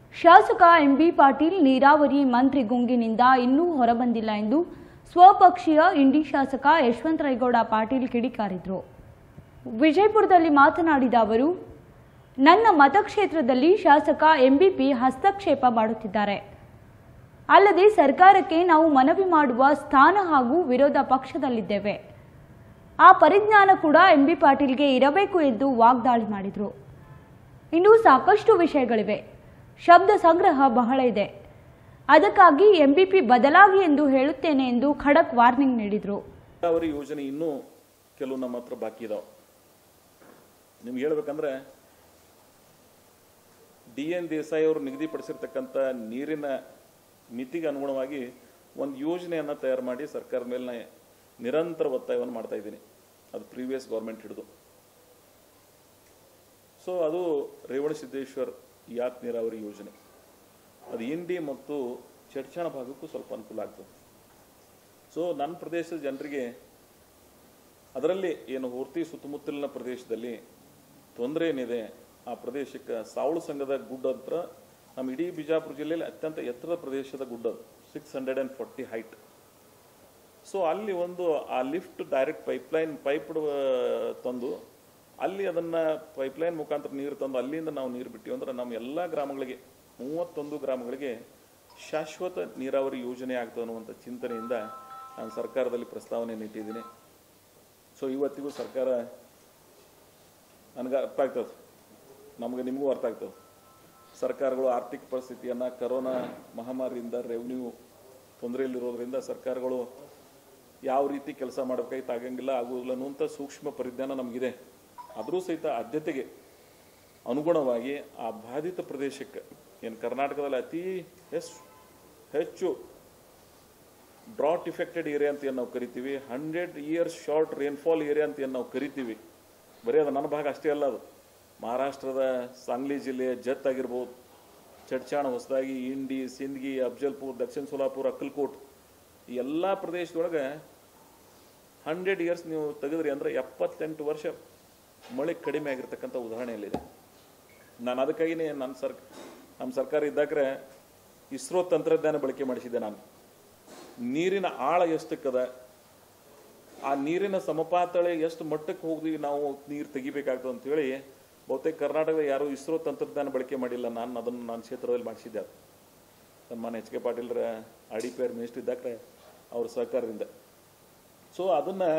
ಶಾಸಕ ಎಂಬಿ ಪಾಟೀಲ್ ನೀರಾವರಿ ಮಂತ್ರಿ ಗುಂಗಿನಿಂದ ಇನ್ನೂ ಹೊರಬಂದಿಲ್ಲ ಎಂದು ಸ್ವಪಕ್ಷೀಯ ಇಂಡಿ ಶಾಸಕ ಯಶವಂತರೈಗೌಡ ಪಾಟೀಲ್ ಕಿಡಿಕಾರಿದರು ವಿಜಯಪುರದಲ್ಲಿ ಮಾತನಾಡಿದ ಅವರು ನನ್ನ ಮತಕ್ಷೇತ್ರದಲ್ಲಿ ಶಾಸಕ ಎಂಬಿಪಿ ಹಸ್ತಕ್ಷೇಪ ಮಾಡುತ್ತಿದ್ದಾರೆ ಅಲ್ಲದೆ ಸರ್ಕಾರಕ್ಕೆ ನಾವು ಮನವಿ ಮಾಡುವ ಸ್ಥಾನ ಹಾಗೂ ವಿರೋಧ ಪಕ್ಷದಲ್ಲಿದ್ದೇವೆ ಆ ಪರಿಜ್ಞಾನ ಕೂಡ ಎಂಬಿ ಪಾಟೀಲ್ಗೆ ಇರಬೇಕು ಎಂದು ವಾಗ್ದಾಳಿ ಮಾಡಿದರು ಇನ್ನೂ ಸಾಕಷ್ಟು ವಿಷಯಗಳಿವೆ ಶಬ್ದ ಸಂಗ್ರಹ ಬಹಳ ಇದೆ ಅದಕ್ಕಾಗಿ ಎಂಬಿಪಿ ಬದಲಾಗಿ ಎಂದು ಹೇಳುತ್ತೇನೆ ಎಂದು ಖಡಕ್ ವಾರ್ನಿಂಗ್ ನೀಡಿದರು ನೀರಾವರಿ ಯೋಜನೆ ಇನ್ನೂ ಕೆಲವು ನಮ್ಮ ಹತ್ರ ಬಾಕಿ ಇದಾವೆ ನಿಮ್ಗೆ ಹೇಳ್ಬೇಕಂದ್ರೆ ಡಿ ಎನ್ ದೇಸಾಯಿ ಅವರು ನಿಗದಿಪಡಿಸಿರ್ತಕ್ಕಂಥ ನೀರಿನ ಮಿತಿಗೆ ಅನುಗುಣವಾಗಿ ಒಂದು ಯೋಜನೆಯನ್ನು ತಯಾರು ಮಾಡಿ ಸರ್ಕಾರದ ಮೇಲೆ ನಾ ನಿರಂತರ ಒತ್ತಾಯವನ್ನು ಮಾಡ್ತಾ ಇದ್ದೀನಿ ಅದು ಪ್ರೀವಿಯಸ್ ಗೌರ್ಮೆಂಟ್ ಹಿಡಿದು ಸೊ ಅದು ರೇವಣಸಿದ್ದೇಶ್ವರ್ ಯಾತ್ ನೀರಾವರಿ ಯೋಜನೆ ಅದು ಇಂಡಿ ಮತ್ತು ಚಡ್ಚಾಣ ಭಾಗಕ್ಕೂ ಸ್ವಲ್ಪ ಅನುಕೂಲ ಆಗ್ತದೆ ಸೊ ನನ್ನ ಪ್ರದೇಶದ ಜನರಿಗೆ ಅದರಲ್ಲಿ ಏನು ಹೊರ್ತಿ ಸುತ್ತಮುತ್ತಲಿನ ಪ್ರದೇಶದಲ್ಲಿ ತೊಂದರೆ ಏನಿದೆ ಆ ಪ್ರದೇಶಕ್ಕೆ ಸಾವಳು ಸಂಘದ ಗುಡ್ಡ ಹತ್ರ ನಮ್ಮ ಇಡೀ ಬಿಜಾಪುರ ಜಿಲ್ಲೆಯಲ್ಲಿ ಅತ್ಯಂತ ಎತ್ತರದ ಪ್ರದೇಶದ ಗುಡ್ಡ ಅದು six hundred and forty height so ಅಲ್ಲಿ ಒಂದು ಆ ಲಿಫ್ಟ್ ಡೈರೆಕ್ಟ್ ಪೈಪ್ಲೈನ್ ಪೈಪ್ ತಂದು ಅಲ್ಲಿ ಅದನ್ನು ಪೈಪ್ಲೈನ್ ಮುಖಾಂತರ ನೀರು ತಂದು ಅಲ್ಲಿಂದ ನಾವು ನೀರು ಬಿಟ್ಟಿವಿ ಅಂದ್ರೆ ನಮ್ಮ ಎಲ್ಲ ಗ್ರಾಮಗಳಿಗೆ ಮೂವತ್ತೊಂದು ಗ್ರಾಮಗಳಿಗೆ ಶಾಶ್ವತ ನೀರಾವರಿ ಯೋಜನೆ ಆಗ್ತದೆ ಅನ್ನುವಂಥ ಚಿಂತನೆಯಿಂದ ನಾನು ಸರ್ಕಾರದಲ್ಲಿ ಪ್ರಸ್ತಾವನೆ ಇಟ್ಟಿದ್ದೀನಿ ಸೊ ಇವತ್ತಿಗೂ ಸರ್ಕಾರ ನನಗೆ ಅರ್ಥ ಆಗ್ತದೆ ನಮಗೆ ನಿಮಗೂ ಅರ್ಥ ಆಗ್ತದೆ ಸರ್ಕಾರಗಳು ಆರ್ಥಿಕ ಪರಿಸ್ಥಿತಿಯನ್ನು ಕರೋನಾ ಮಹಾಮಾರಿಯಿಂದ ರೆವಿನ್ಯೂ ತೊಂದರೆಯಲ್ಲಿರೋದ್ರಿಂದ ಸರ್ಕಾರಗಳು ಯಾವ ರೀತಿ ಕೆಲಸ ಮಾಡಬೇಕಾಗಿತ್ತು ಆಗಂಗಿಲ್ಲ ಆಗುವುದಿಲ್ಲ ಅನ್ನುವಂಥ ಸೂಕ್ಷ್ಮ ಪರಿಜ್ಞಾನ ನಮಗಿದೆ ಆದರೂ ಸಹಿತ ಆದ್ಯತೆಗೆ ಅನುಗುಣವಾಗಿ ಆ ಬಾಧಿತ ಪ್ರದೇಶಕ್ಕೆ ಏನು ಕರ್ನಾಟಕದಲ್ಲಿ ಅತಿ ಹೆಚ್ಚು ಹೆಚ್ಚು ಡ್ರಾಟ್ ಇಫೆಕ್ಟೆಡ್ ಏರಿಯಾ ಅಂತ ಏನು ನಾವು ಕರಿತೀವಿ hundred years short rainfall area ಅಂತ ಏನು ನಾವು ಕರಿತೀವಿ ಬರೀ ಅದು ನನ್ನ ಭಾಗ ಅಷ್ಟೇ ಅಲ್ಲ ಅದು ಮಹಾರಾಷ್ಟ್ರದ ಸಾಂಗ್ಲಿ ಜಿಲ್ಲೆಯ ಜತ್ ಆಗಿರ್ಬೋದು ಚಡ್ಚಾಣ ಹೊಸದಾಗಿ ಇಂಡಿ ಸಿಂದಗಿ ಅಫ್ಜಲ್ಪುರ್ ದಕ್ಷಿಣ ಸೋಲಾಪುರ ಅಕ್ಕಲ್ಕೋಟ್ ಈ ಎಲ್ಲ ಪ್ರದೇಶದೊಳಗೆ ಹಂಡ್ರೆಡ್ ಇಯರ್ಸ್ ನೀವು ತೆಗೆದ್ರಿ ಅಂದರೆ ಎಪ್ಪತ್ತೆಂಟು ವರ್ಷ ಮಳೆ ಕಡಿಮೆ ಆಗಿರ್ತಕ್ಕಂಥ ಉದಾಹರಣೆಯಲ್ಲಿದೆ ನಾನು ಅದಕ್ಕಾಗಿನೇ ನನ್ನ ಸರ್ ನಮ್ಮ ಸರ್ಕಾರ ಇದ್ದಾಗ್ರೆ ಇಸ್ರೋ ತಂತ್ರಜ್ಞಾನ ಬಳಕೆ ಮಾಡಿಸಿದ್ದೆ ನಾನು ನೀರಿನ ಆಳ ಎಷ್ಟಕ್ಕದ ಆ ನೀರಿನ ಸಮಪಾತಳೆ ಎಷ್ಟು ಮಟ್ಟಕ್ಕೆ ಹೋಗಿ ನಾವು ನೀರು ತೆಗಿಬೇಕಾಗ್ತದೆ ಅಂತೇಳಿ ಬಹುತೇಕ ಕರ್ನಾಟಕದ ಯಾರು ಇಸ್ರೋ ತಂತ್ರಜ್ಞಾನ ಬಳಕೆ ಮಾಡಿಲ್ಲ ನಾನು ಅದನ್ನು ನನ್ನ ಕ್ಷೇತ್ರದಲ್ಲಿ ಮಾಡಿಸಿದ್ದೆ ಅದು ಸನ್ಮಾನ್ಯ ಎಚ್ ಕೆ ಪಾಟೀಲ್ರ R D P R minister ಇದ್ದಾಗ್ರೆ ಅವ್ರ ಸಹಕಾರದಿಂದ ಸೊ ಅದನ್ನು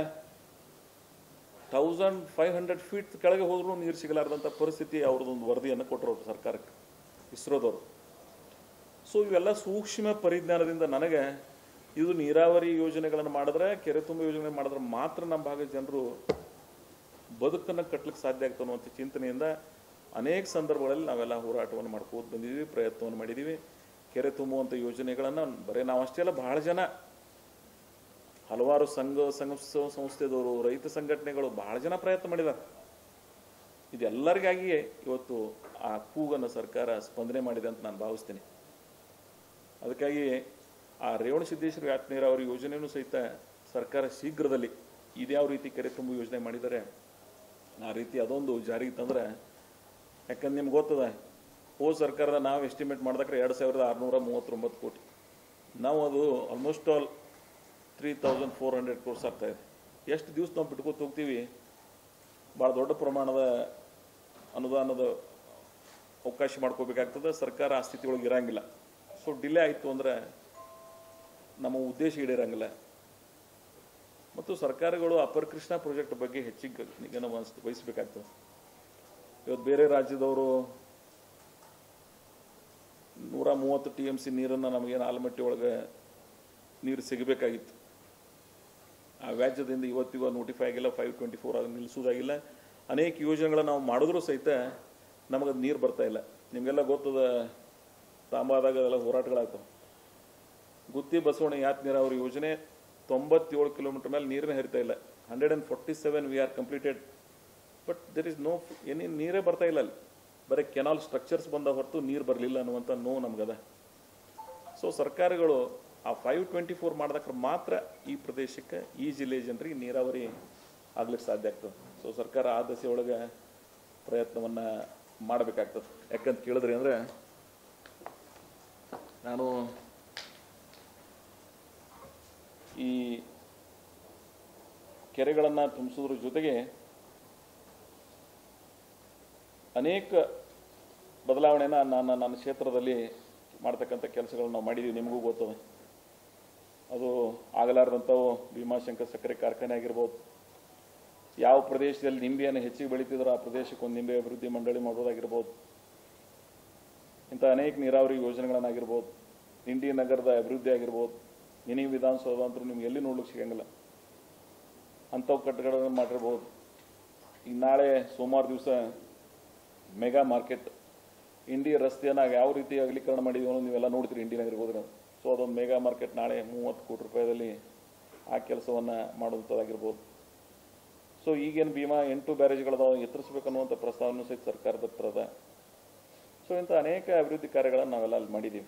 ತೌಸಂಡ್ ಫೈವ್ ಹಂಡ್ರೆಡ್ ಫೀಟ್ ಕೆಳಗೆ ಹೋದ್ರೂ ನೀರು ಸಿಗಲಾರ್ದಂಥ ಪರಿಸ್ಥಿತಿ ಅವ್ರದ್ದೊಂದು ವರದಿಯನ್ನು ಕೊಟ್ಟರು ಅವ್ರು ಸರ್ಕಾರಕ್ಕೆ ಇಸ್ರೋದವರು ಸೊ ಇವೆಲ್ಲ ಸೂಕ್ಷ್ಮ ಪರಿಜ್ಞಾನದಿಂದ ನನಗೆ ಇದು ನೀರಾವರಿ ಯೋಜನೆಗಳನ್ನು ಮಾಡಿದ್ರೆ ಕೆರೆ ತುಂಬ ಯೋಜನೆ ಮಾಡಿದ್ರೆ ಮಾತ್ರ ನಮ್ಮ ಭಾಗದ ಜನರು ಬದುಕನ್ನು ಕಟ್ಟಲಿಕ್ಕೆ ಸಾಧ್ಯ ಆಗ್ತದೆ ಅನ್ನುವಂಥ ಚಿಂತನೆಯಿಂದ ಅನೇಕ ಸಂದರ್ಭಗಳಲ್ಲಿ ನಾವೆಲ್ಲ ಹೋರಾಟವನ್ನು ಮಾಡ್ಕೋತ ಬಂದಿದ್ದೀವಿ ಪ್ರಯತ್ನವನ್ನು ಮಾಡಿದ್ದೀವಿ ಕೆರೆ ತುಂಬುವಂಥ ಯೋಜನೆಗಳನ್ನು ಬರೀ ನಾವು ಅಷ್ಟೇ ಅಲ್ಲ ಬಹಳ ಜನ ಹಲವಾರು ಸಂಘ ಸಂಘ ಸಂಸ್ಥೆದವರು ರೈತ ಸಂಘಟನೆಗಳು ಬಹಳ ಜನ ಪ್ರಯತ್ನ ಮಾಡಿದ್ದಾರೆ ಇದೆಲ್ಲರಿಗಾಗಿಯೇ ಇವತ್ತು ಆ ಕೂಗನ್ನು ಸರ್ಕಾರ ಸ್ಪಂದನೆ ಮಾಡಿದೆ ಅಂತ ನಾನು ಭಾವಿಸ್ತೀನಿ ಅದಕ್ಕಾಗಿ ಆ ರೇವಣ ಸಿದ್ದೇಶ್ವರ ವ್ಯಾಪ್ತಿ ನೀರಾವರಿ ಯೋಜನೆಯೂ ಸಹಿತ ಸರ್ಕಾರ ಶೀಘ್ರದಲ್ಲಿ ಇದ್ಯಾವ ರೀತಿ ಕೆರೆ ತುಂಬು ಯೋಜನೆ ಮಾಡಿದ್ದಾರೆ ಆ ರೀತಿ ಅದೊಂದು ಜಾರಿಗೆ ತಂದ್ರೆ ಯಾಕಂದ್ರೆ ನಿಮ್ಗೆ ಗೊತ್ತದ ಹೋದ ಸರ್ಕಾರದ ನಾವು ಎಸ್ಟಿಮೇಟ್ ಮಾಡಿದ್ರೆ ಎರಡು ಸಾವಿರದ ಆರುನೂರ ಮೂವತ್ತೊಂಬತ್ತು ಕೋಟಿ ನಾವು ಅದು almost all three thousand four hundred crores ಆಗ್ತಾ ಇದೆ ಎಷ್ಟು ದಿವಸ ನಾವು ಬಿಟ್ಕೋತ ಹೋಗ್ತೀವಿ ಭಾಳ ದೊಡ್ಡ ಪ್ರಮಾಣದ ಅನುದಾನದ ಅವಕಾಶ ಮಾಡ್ಕೋಬೇಕಾಗ್ತದೆ ಸರ್ಕಾರ ಆ ಸ್ಥಿತಿ ಒಳಗೆ ಇರಂಗಿಲ್ಲ ಸೊ ಡಿಲೇ ಆಯಿತು ಅಂದರೆ ನಮ್ಮ ಉದ್ದೇಶ ಈಡೇರಂಗಿಲ್ಲ ಮತ್ತು ಸರ್ಕಾರಗಳು ಅಪರ್ ಕೃಷ್ಣ ಪ್ರಾಜೆಕ್ಟ್ ಬಗ್ಗೆ ಹೆಚ್ಚಿಗೆ ನಿಗನ ವಹಿಸ್- ವಹಿಸಬೇಕಾಗ್ತದೆ ಇವತ್ತು ಬೇರೆ ರಾಜ್ಯದವರು ನೂರ ಮೂವತ್ತು ಟಿ ಎಮ್ ಸಿ ನೀರನ್ನು ನಮಗೇನು ಆಲಮಟ್ಟಿ ಒಳಗೆ ನೀರು ಸಿಗಬೇಕಾಗಿತ್ತು ಆ ವ್ಯಾಜ್ಯದಿಂದ ಇವತ್ತಿಗೂ ನೋಟಿಫೈ ಆಗಿಲ್ಲ ಫೈವ್ ಟ್ವೆಂಟಿ ಫೋರ್ ಆಗಿ ನಿಲ್ಲಿಸೋದಾಗಿಲ್ಲ ಅನೇಕ ಯೋಜನೆಗಳನ್ನ ನಾವು ಮಾಡಿದ್ರೂ ಸಹಿತ ನಮಗೆ ನೀರು ಬರ್ತಾ ಇಲ್ಲ ನಿಮಗೆಲ್ಲ ಗೊತ್ತದ ತಾಂಬಾದಾಗ ಅದೆಲ್ಲ ಹೋರಾಟಗಳಾಗ್ತವೆ ಗುತ್ತಿ ಬಸವಣ್ಣ ಯಾತ್ ನೀರಾವರಿ ಯೋಜನೆ ತೊಂಬತ್ತೇಳು ಕಿಲೋಮೀಟರ್ ಮೇಲೆ ನೀರನ್ನ ಹರಿತಾ ಇಲ್ಲ hundred and forty seven we are completed but there is no ಏನೇ ನೀರೇ ಬರ್ತಾ ಇಲ್ಲ ಅಲ್ಲಿ ಬರೀ ಕೆನಾಲ್ ಸ್ಟ್ರಕ್ಚರ್ಸ್ ಬಂದ ಹೊರತು ನೀರು ಬರಲಿಲ್ಲ ಅನ್ನುವಂಥ ನೋವು ನಮಗದ ಸೊ ಸರ್ಕಾರಗಳು ಆ ಫೈವ್ ಟ್ವೆಂಟಿ ಫೋರ್ ಮಾಡಿದಕ್ರೆ ಮಾತ್ರ ಈ ಪ್ರದೇಶಕ್ಕೆ ಈ ಜಿಲ್ಲೆಯ ಜನರಿಗೆ ನೀರಾವರಿ ಆಗ್ಲಿಕ್ಕೆ ಸಾಧ್ಯ ಆಗ್ತದೆ ಸೊ ಸರ್ಕಾರ ಆ ದಶೆಯೊಳಗೆ ಪ್ರಯತ್ನವನ್ನು ಮಾಡಬೇಕಾಗ್ತದೆ ಯಾಕಂತ ಕೇಳಿದ್ರಿ ಅಂದರೆ ನಾನು ಈ ಕೆರೆಗಳನ್ನು ತುಂಬಿಸೋದ್ರ ಜೊತೆಗೆ ಅನೇಕ ಬದಲಾವಣೆನ ನಾನು ನನ್ನ ಕ್ಷೇತ್ರದಲ್ಲಿ ಮಾಡ್ತಕ್ಕಂಥ ಕೆಲಸಗಳನ್ನ ನಾವು ಮಾಡಿದ್ದೀವಿ ನಿಮಗೂ ಗೊತ್ತವೆ ಅದು ಆಗಲಾರ್ದಂಥವು ಭೀಮಾಶಂಕರ್ ಸಕ್ಕರೆ ಕಾರ್ಖಾನೆ ಆಗಿರ್ಬೋದು ಯಾವ ಪ್ರದೇಶದಲ್ಲಿ ನಿಂಬೆಯನ್ನು ಹೆಚ್ಚಿಗೆ ಬೆಳೀತಿದ್ರೋ ಆ ಪ್ರದೇಶಕ್ಕೆ ಒಂದು ನಿಂಬೆ ಅಭಿವೃದ್ಧಿ ಮಂಡಳಿ ಮಾಡೋದಾಗಿರ್ಬೋದು ಇಂಥ ಅನೇಕ ನೀರಾವರಿ ಯೋಜನೆಗಳನ್ನಾಗಿರ್ಬೋದು ಇಂಡಿ ನಗರದ ಅಭಿವೃದ್ಧಿ ಆಗಿರ್ಬೋದು ಮಿನಿ ವಿಧಾನಸೌಧ ಅಂತೂ ನಿಮ್ಗೆ ಎಲ್ಲಿ ನೋಡ್ಲಿಕ್ಕೆ ಸಿಗಂಗಿಲ್ಲ ಅಂಥವು ಕಟ್ಟಡಗಳನ್ನು ಮಾಡಿರ್ಬೋದು ಈಗ ನಾಳೆ ಸೋಮವಾರ ದಿವಸ ಮೆಗಾ ಮಾರ್ಕೆಟ್ ಇಂಡಿ ರಸ್ತೆಯನ್ನು ಯಾವ ರೀತಿ ಅಗಲೀಕರಣ ಮಾಡಿದೀವಿ ಅನ್ನೋದು ನೀವೆಲ್ಲ ನೋಡ್ತೀರಿ ಇಂಡಿ ನಗರಿಗೆ ಹೋದ್ರೆ ಸೊ ಅದೊಂದು ಮೆಗಾ ಮಾರ್ಕೆಟ್ ನಾಳೆ ಮೂವತ್ತು ಕೋಟಿ ರೂಪಾಯಿದಲ್ಲಿ ಆ ಕೆಲಸವನ್ನು ಮಾಡುವಂಥದ್ದಾಗಿರ್ಬೋದು ಸೊ ಈಗೇನು ಭೀಮಾ ಎಂಟು ಬ್ಯಾರೇಜ್ಗಳದಾವ ಎತ್ತರಿಸ್ಬೇಕನ್ನುವಂಥ ಪ್ರಸ್ತಾವನೆ ಸಹಿತ ಸರ್ಕಾರದ ಹತ್ರ ಅದ ಸೊ ಇಂಥ ಅನೇಕ ಅಭಿವೃದ್ಧಿ ಕಾರ್ಯಗಳನ್ನು ನಾವೆಲ್ಲ ಅಲ್ಲಿ ಮಾಡಿದ್ದೀವಿ